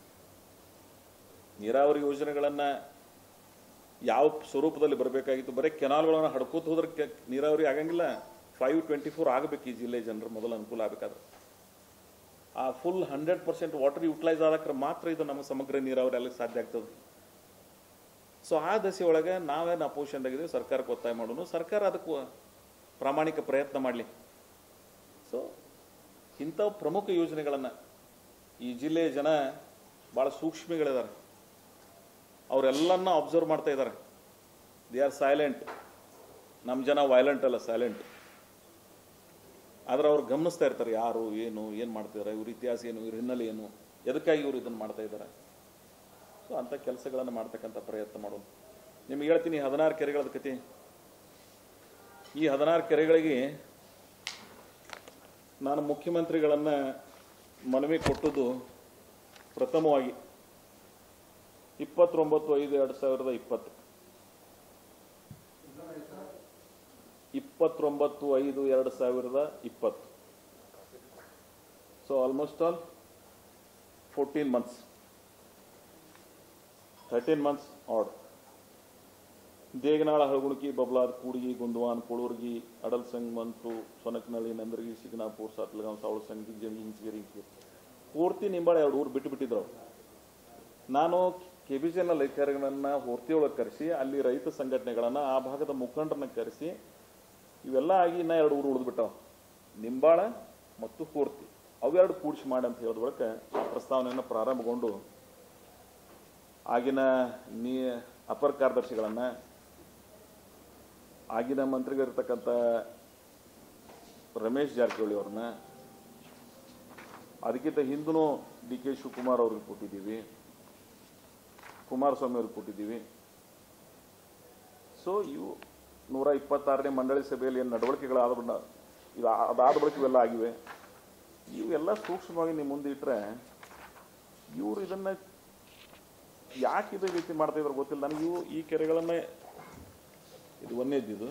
ನೀರಾವರಿ ಯೋಜನೆಗಳನ್ನ ಯಾವ ಸ್ವರೂಪದಲ್ಲಿ ಬರಬೇಕಾಗಿತ್ತು ಬರೀ ಕೆನಾಲ್ಗಳನ್ನು ಹಡ್ಕೋತ ಹೋದ್ರೆ ಕೆ- ನೀರಾವರಿ ಆಗಂಗಿಲ್ಲ ಫೈವ್ ಟ್ವೆಂಟಿ ಫೋರ್ ಆಗಬೇಕು ಈ ಜಿಲ್ಲೆ ಜನರ ಮೊದಲು ಅನುಕೂಲ ಆಗಬೇಕಾದ್ರೆ ಆ full hundred percent water utilize ಆದಕ್ರೆ ಮಾತ್ರ ಇದು ನಮ್ಮ ಸಮಗ್ರ ನೀರಾವರಿ ಅಲ್ಲಿ ಸಾಧ್ಯ ಆಗ್ತದೆ ಸೊ ಆ ದಶೆ ಒಳಗೆ ನಾವೇನು ಅಪೋಸಿಷನ್ದಾಗಿದ್ದೀವಿ ಸರ್ಕಾರಕ್ಕೆ ಒತ್ತಾಯ ಮಾಡೋನು ಸರ್ಕಾರ ಅದಕ್ಕೂ ಪ್ರಾಮಾಣಿಕ ಪ್ರಯತ್ನ ಮಾಡಲಿ ಸೊ ಇಂಥ ಪ್ರಮುಖ ಯೋಜನೆಗಳನ್ನು ಈ ಜಿಲ್ಲೆಯ ಜನ ಭಾಳ ಸೂಕ್ಷ್ಮಿಗಳಿದ್ದಾರೆ ಅವರೆಲ್ಲನ್ನ ಅಬ್ಸರ್ವ್ ಮಾಡ್ತಾ ಇದ್ದಾರೆ ದೇ ಆರ್ ಸೈಲೆಂಟ್ ನಮ್ಮ ಜನ ವೈಲೆಂಟ್ ಅಲ್ಲ ಸೈಲೆಂಟ್ ಆದ್ರೆ ಅವ್ರು ಗಮನಿಸ್ತಾ ಇರ್ತಾರೆ ಯಾರು ಏನು ಏನು ಮಾಡ್ತಿದ್ದಾರೆ ಇವ್ರ ಇತಿಹಾಸ ಏನು ಇವ್ರ ಹಿನ್ನೆಲೆ ಏನು ಎದಕ್ಕಾಗಿ ಇವ್ರು ಇದನ್ನು ಮಾಡ್ತಾ ಇದ್ದಾರೆ ಸೊ ಅಂಥ ಕೆಲಸಗಳನ್ನು ಮಾಡ್ತಕ್ಕಂಥ ಪ್ರಯತ್ನ ಮಾಡೋದು ನಿಮ್ಗೆ ಹೇಳ್ತೀನಿ ಹದಿನಾರು ಕೆರೆಗಳದ ಕತೆ ಈ ಹದಿನಾರು ಕೆರೆಗಳಿಗೆ ನಾನು ಮುಖ್ಯಮಂತ್ರಿಗಳನ್ನು ಮನವಿ ಕೊಟ್ಟದ್ದು ಪ್ರಥಮವಾಗಿ ಇಪ್ಪತ್ತೊಂಬತ್ತು ಐದು ಎರಡು ಸಾವಿರದ ಇಪ್ಪತ್ತು ಇಪ್ಪತ್ತೊಂಬತ್ತು ಐದು ಎರಡು ಸಾವಿರದ ಇಪ್ಪತ್ತು so almost all fourteen months thirteen months ಆಡ್ ದೇಗನಾಳ ಹಳಗುಣಕಿ ಬಬ್ಲಾದ್ ಕೂಡ್ಗಿ ಗುಂದ್ವಾನ್ ಕೊಳೂರ್ಗಿ ಅಡಲ್ ಸಂಗ್ ಮಂತು ಸೊನಕನಳ್ಳಿ ನಂದರ್ಗಿ ಸಿಗ್ನಾಪುರ್ ಸಾತ್ಲಗಾಂವ್ ಸಾವಳ ಸಂಗ್ ಗಿಂಜಿ ಹಿಂಚಗಿರಿ ಹಿಂಚಗಿರಿ ಪೂರ್ತಿ ನಿಂಬಾಳ ಎರಡು ಊರು ಬಿಟ್ಟು ಬಿಟ್ಟಿದ್ರು ಅವ್ರು. ನಾನು ಕೆ ಬಿ ಜಿನ ಲೇಖಕರನ್ನ ಹೊರ್ತಿ ಒಳಗೆ ಕರೆಸಿ ಅಲ್ಲಿ ರೈತ ಸಂಘಟನೆಗಳನ್ನ ಆ ಭಾಗದ ಮುಖಂಡರನ್ನ ಕರೆಸಿ ಇವೆಲ್ಲ ಆಗಿ ಇನ್ನ ಎರಡು ಊರು ಉಳಿದ್ಬಿಟ್ಟವ ನಿಂಬಾಳ ಮತ್ತು ಪೂರ್ತಿ ಅವೆರಡು ಕೂಡಿಸಿ ಮಾಡಿ ಅಂತ ಹೇಳಿದ ಬಳಿಕ ಆ ಪ್ರಸ್ತಾವನೆಯನ್ನು ಪ್ರಾರಂಭಗೊಂಡು ಆಗಿನ ನೀ ಅಪರ ಕಾರ್ಯದರ್ಶಿಗಳನ್ನ ಆಗಿನ ಮಂತ್ರಿಗಳಿರ್ತಕ್ಕಂಥ ರಮೇಶ್ ಜಾರಕಿಹೊಳಿ ಅವ್ರನ್ನ ಅದಕ್ಕಿಂತ ಹಿಂದೂ ಡಿ ಕೆ ಶಿವಕುಮಾರ್ ಅವ್ರಿಗೆ ಕೊಟ್ಟಿದ್ದೀವಿ ಕುಮಾರಸ್ವಾಮಿ ಅವ್ರಿಗೆ ಕೊಟ್ಟಿದ್ದೀವಿ ಸೊ ಇವು ನೂರ ಇಪ್ಪತ್ತಾರನೇ ಮಂಡಳಿ ಸಭೆಯಲ್ಲಿ ಏನು ನಡವಳಿಕೆಗಳಾದ ಬಣ್ಣ- ಇದು ಆ- ಅದಾದ ಬಳಿಕ ಇವೆಲ್ಲ ಆಗಿವೆ ಇವೆಲ್ಲ ಸೂಕ್ಷ್ಮವಾಗಿ ನಿಮ್ಮ ಮುಂದೆ ಇಟ್ಟರೆ ಇವರು ಇದನ್ನ ಯಾಕೆ ಇದೇ ರೀತಿ ಮಾಡ್ತಾ ಇದ್ರು ಗೊತ್ತಿಲ್ಲ ನನಗೆ ಇವು ಈ ಕೆರೆಗಳನ್ನ ಇದು ಒಂದೇದ್ದು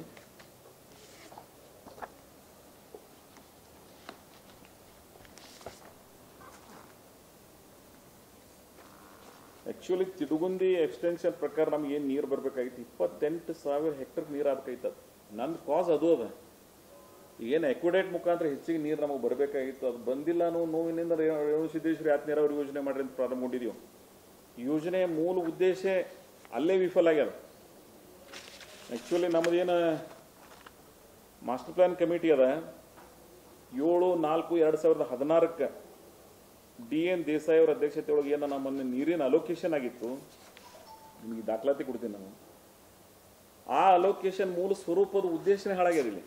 ಆಕ್ಚುಲಿ ತಿಡುಗುಂದಿ ಎಕ್ಸ್ಟೆನ್ಷನ್ ಪ್ರಕಾರ ನಮ್ಗೆ ಏನು ನೀರು ಬರ್ಬೇಕಾಗಿತ್ತು ಇಪ್ಪತ್ತೆಂಟು ಸಾವಿರ ಹೆಕ್ಟರ್ ನೀರು ಆಗ್ಬೇಕಾಯ್ತು ನನ್ನ ಕಾಸ್ ಅದು ಅದ ಏನು ಎಕ್ವಿಡೇಟ್ ಮುಖಾಂತರ ಹೆಚ್ಚಿಗೆ ನೀರು ನಮಗೆ ಬರಬೇಕಾಗಿತ್ತು ಅದು ಬಂದಿಲ್ಲ ಅನ್ನೋ ನೋವಿನಿಂದ ರೇಣು ರೇಣು ಸಿದ್ದೇಶ್ವರಿ ಆತ್ ನೀರಾವರಿ ಯೋಜನೆ ಮಾಡ್ರಿ ಅಂತ ಪ್ರಾರಂಭಗೊಂಡಿದ್ದೀವಿ ಯೋಜನೆಯ ಮೂಲ ಉದ್ದೇಶ ಅಲ್ಲೇ ವಿಫಲ ಆಗ್ಯದ ಆ್ಯಕ್ಚುಲಿ ನಮ್ಮದೇನು ಮಾಸ್ಟರ್ ಪ್ಲಾನ್ ಕಮಿಟಿ ಅದ ಏಳು ನಾಲ್ಕು ಎರಡು ಸಾವಿರದ ಹದಿನಾರಕ್ಕೆ ಡಿ ಎನ್ ದೇಸಾಯಿ ಅವರ ಅಧ್ಯಕ್ಷತೆ ಒಳಗೆ ಏನು ನಮ್ಮನ್ನು ನೀರಿನ ಅಲೋಕೇಶನ್ ಆಗಿತ್ತು ನಿಮಗೆ ದಾಖಲಾತಿ ಕೊಡ್ತೀನಿ ನಾನು ಆ ಅಲೋಕೇಶನ್ ಮೂಲ ಸ್ವರೂಪದ ಉದ್ದೇಶನೇ ಹಾಳಾಗ್ಯದ ಇಲ್ಲಿ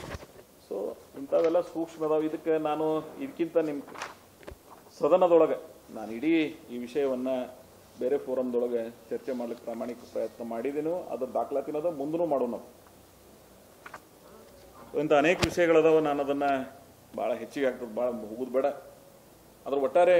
ಸೊ ಇಂಥವೆಲ್ಲ ಸೂಕ್ಷ್ಮ ಅದಾವ ಇದಕ್ಕೆ ನಾನು ಇದಕ್ಕಿಂತ ನಿಮ್ಮ ಸದನದೊಳಗೆ ನಾನು ಇಡೀ ಈ ವಿಷಯವನ್ನು ಬೇರೆ ಫೋರಮ್ದೊಳಗೆ ಚರ್ಚೆ ಮಾಡ್ಲಿಕ್ಕೆ ಪ್ರಾಮಾಣಿಕ ಪ್ರಯತ್ನ ಮಾಡಿದ್ದೀನೋ ಅದ್ರ ದಾಖಲಾತಿನದ ಮುಂದೂ ಮಾಡೋಣ ನಾವು ಇಂಥ ಅನೇಕ ವಿಷಯಗಳದಾವ ನಾನು ಅದನ್ನು ಭಾಳ ಹೆಚ್ಚಿಗೆ ಆಗ್ತದೆ ಭಾಳ ಹೋಗೋದು ಬೇಡ ಅದ್ರ ಒಟ್ಟಾರೆ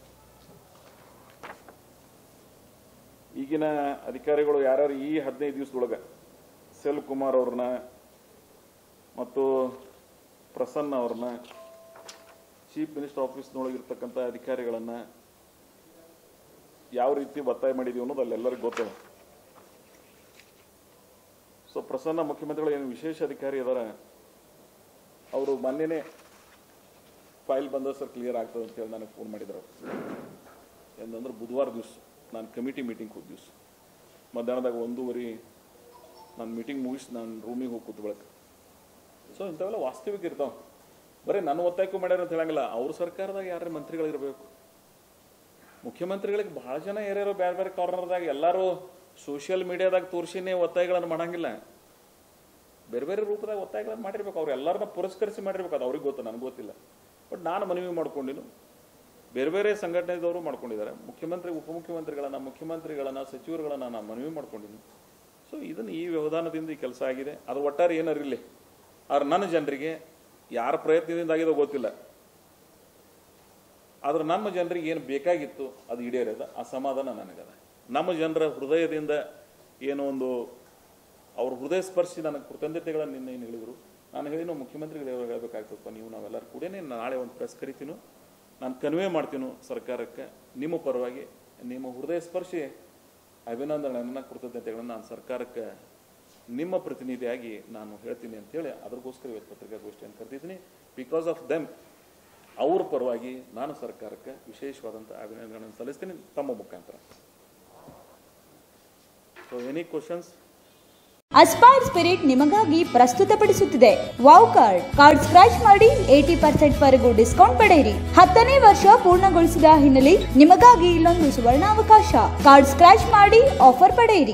ಈಗಿನ ಅಧಿಕಾರಿಗಳು ಯಾರ್ಯಾರು ಈ ಹದಿನೈದು ದಿವಸದೊಳಗೆ ಸೆಲ್ ಕುಮಾರ್ ಅವ್ರನ್ನ ಮತ್ತು ಪ್ರಸನ್ನ ಅವ್ರನ್ನ ಚೀಫ್ ಮಿನಿಸ್ಟರ್ ಆಫೀಸ್ನೊಳಗೆ ಇರ್ತಕ್ಕಂಥ ಅಧಿಕಾರಿಗಳನ್ನು ಯಾವ ರೀತಿ ಒತ್ತಾಯ ಮಾಡಿದೀವಿ ಅನ್ನೋದು ಅಲ್ಲೆಲ್ಲರಿಗೂ ಗೊತ್ತದ ಸೊ ಪ್ರಸನ್ನ ಮುಖ್ಯಮಂತ್ರಿಗಳು ಏನು ವಿಶೇಷ ಅಧಿಕಾರಿ ಅದಾರ ಅವರು ಮೊನ್ನೆನೇ ಫೈಲ್ ಬಂದ ಸರ್ ಕ್ಲಿಯರ್ ಆಗ್ತದೆ ಅಂತೇಳಿ ನನಗೆ ಫೋನ್ ಮಾಡಿದ್ರು ಎಂದಂದ್ರೆ ಬುಧವಾರ ದಿವಸ ನಾನು ಕಮಿಟಿ ಮೀಟಿಂಗ್ ಹೋದ ದಿವಸ ಮಧ್ಯಾಹ್ನದಾಗ ಒಂದೂವರೆ ನಾನು ಮೀಟಿಂಗ್ ಮುಗಿಸಿ ನಾನು ರೂಮಿಗೆ ಹೋಗಿ ಕೂತ್ಕೊಳಕ್ಕೆ ಸೊ ಇಂಥವೆಲ್ಲ ವಾಸ್ತವಿಕ ಇರ್ತಾವೆ ಬರೀ ನನ್ನ ಒತ್ತಾಯಕ್ಕೂ ಮಾಡ್ಯಾರ ಅಂತ ಹೇಳಂಗಿಲ್ಲ ಅವ್ರ ಸರ್ಕಾರದಾಗ ಯಾರು ಮಂತ್ರಿಗಳಿರ್ಬೇಕು ಮುಖ್ಯಮಂತ್ರಿಗಳಿಗೆ ಬಹಳ ಜನ ಯಾರ್ಯಾರೋ ಬೇರೆ ಬೇರೆ ಕಾರ್ನರ್ದಾಗ ಎಲ್ಲರೂ ಸೋಷಿಯಲ್ ಮೀಡಿಯಾದಾಗ ತೋರಿಸಿನೇ ಒತ್ತಾಯಗಳನ್ನು ಮಾಡಂಗಿಲ್ಲ ಬೇರೆ ಬೇರೆ ರೂಪದಾಗ ಒತ್ತಾಯಗಳನ್ನು ಮಾಡಿರ್ಬೇಕು ಅವ್ರು ಎಲ್ಲರನ್ನ ಪುರಸ್ಕರಿಸಿ ಮಾಡಿರ್ಬೇಕು ಅದು ಅವ್ರಿಗೆ ಗೊತ್ತು ನನಗೆ ಗೊತ್ತಿಲ್ಲ ಬಟ್ ನಾನು ಮನವಿ ಮಾಡ್ಕೊಂಡಿನು ಬೇರೆ ಬೇರೆ ಸಂಘಟನೆದವರು ಮಾಡ್ಕೊಂಡಿದ್ದಾರೆ ಮುಖ್ಯಮಂತ್ರಿ ಉಪಮುಖ್ಯಮಂತ್ರಿಗಳನ್ನ ಮುಖ್ಯಮಂತ್ರಿಗಳನ್ನ ಸಚಿವರುಗಳನ್ನ ನಾನು ಮನವಿ ಮಾಡ್ಕೊಂಡಿನಿ ಸೊ ಇದನ್ನು ಈ ವ್ಯವಧಾನದಿಂದ ಈ ಕೆಲಸ ಆಗಿದೆ ಅದು ಒಟ್ಟಾರೆ ಏನಾರಿಲ್ಲ ಆದ್ರೆ ನನ್ನ ಜನರಿಗೆ ಯಾರ ಪ್ರಯತ್ನದಿಂದ ಆಗಿದೋ ಗೊತ್ತಿಲ್ಲ ಆದ್ರೆ ನಮ್ಮ ಜನರಿಗೆ ಏನು ಬೇಕಾಗಿತ್ತು ಅದು ಈಡೇರದ ಆ ಸಮಾಧಾನ ನನಗದ ನಮ್ಮ ಜನರ ಹೃದಯದಿಂದ ಏನೋ ಒಂದು ಅವ್ರ ಹೃದಯ ಸ್ಪರ್ಶಿ ನನಗೆ ಕೃತಜ್ಞತೆಗಳನ್ನು ನಿನ್ನೆ ಏನು ಹೇಳಿದರು ನಾನು ಹೇಳಿನೋ ಮುಖ್ಯಮಂತ್ರಿಗಳು ಹೇಳಬೇಕಾಗ್ತದಪ್ಪ ನೀವು ನಾವೆಲ್ಲರೂ ಕೂಡ ನಾಳೆ ಒಂದು ಪ್ರೆಸ್ ಕರಿತೀನೋ ನಾನು ಕನ್ವೆ ಮಾಡ್ತೀನೋ ಸರ್ಕಾರಕ್ಕೆ ನಿಮ್ಮ ಪರವಾಗಿ ನಿಮ್ಮ ಹೃದಯ ಸ್ಪರ್ಶಿ ಅಭಿನಂದನೆಗಳನ್ನು ಕೃತಜ್ಞತೆಗಳನ್ನು ನಾನು ಸರ್ಕಾರಕ್ಕೆ ನಿಮ್ಮ ಪ್ರತಿನಿಧಿಯಾಗಿ ನಾನು ಹೇಳ್ತೀನಿ ಅಂತೇಳಿ ಅದಕ್ಕೋಸ್ಕರ ಇವತ್ತು ಪತ್ರಿಕಾಗೋಷ್ಠಿಯನ್ನು ಕರೆದಿದ್ದೀನಿ ಬಿಕಾಸ್ ಆಫ್ ದೆಮ್ ಅವ್ರ ಪರವಾಗಿ ನಾನು ಸರ್ಕಾರಕ್ಕೆ ವಿಶೇಷವಾದಂಥ ಅಭಿನಂದನೆಗಳನ್ನು ಸಲ್ಲಿಸ್ತೀನಿ ತಮ್ಮ ಮುಖಾಂತರ so any questions aspire spirit ನಿಮಗಾಗಿ ಪ್ರಸ್ತುತಪಡಿಸುತ್ತಿದೆ ವಾವ್ ಕಾರ್ಡ್ ಕಾರ್ಡ್ ಸ್ಕ್ರಾಚ್ ಮಾಡಿ ಏಟಿ ಪರ್ಸೆಂಟ್ ವರೆಗೂ ಡಿಸ್ಕೌಂಟ್ ಪಡೆಯಿರಿ ಹತ್ತನೇ ವರ್ಷ ಪೂರ್ಣಗೊಳಿಸಿದ ಹಿನ್ನೆಲೆ ನಿಮಗಾಗಿ ಇಲ್ಲೊಂದು ಸುವರ್ಣಾವಕಾಶ ಕಾರ್ಡ್ ಸ್ಕ್ರಾಚ್ ಮಾಡಿ ಆಫರ್ ಪಡೆಯಿರಿ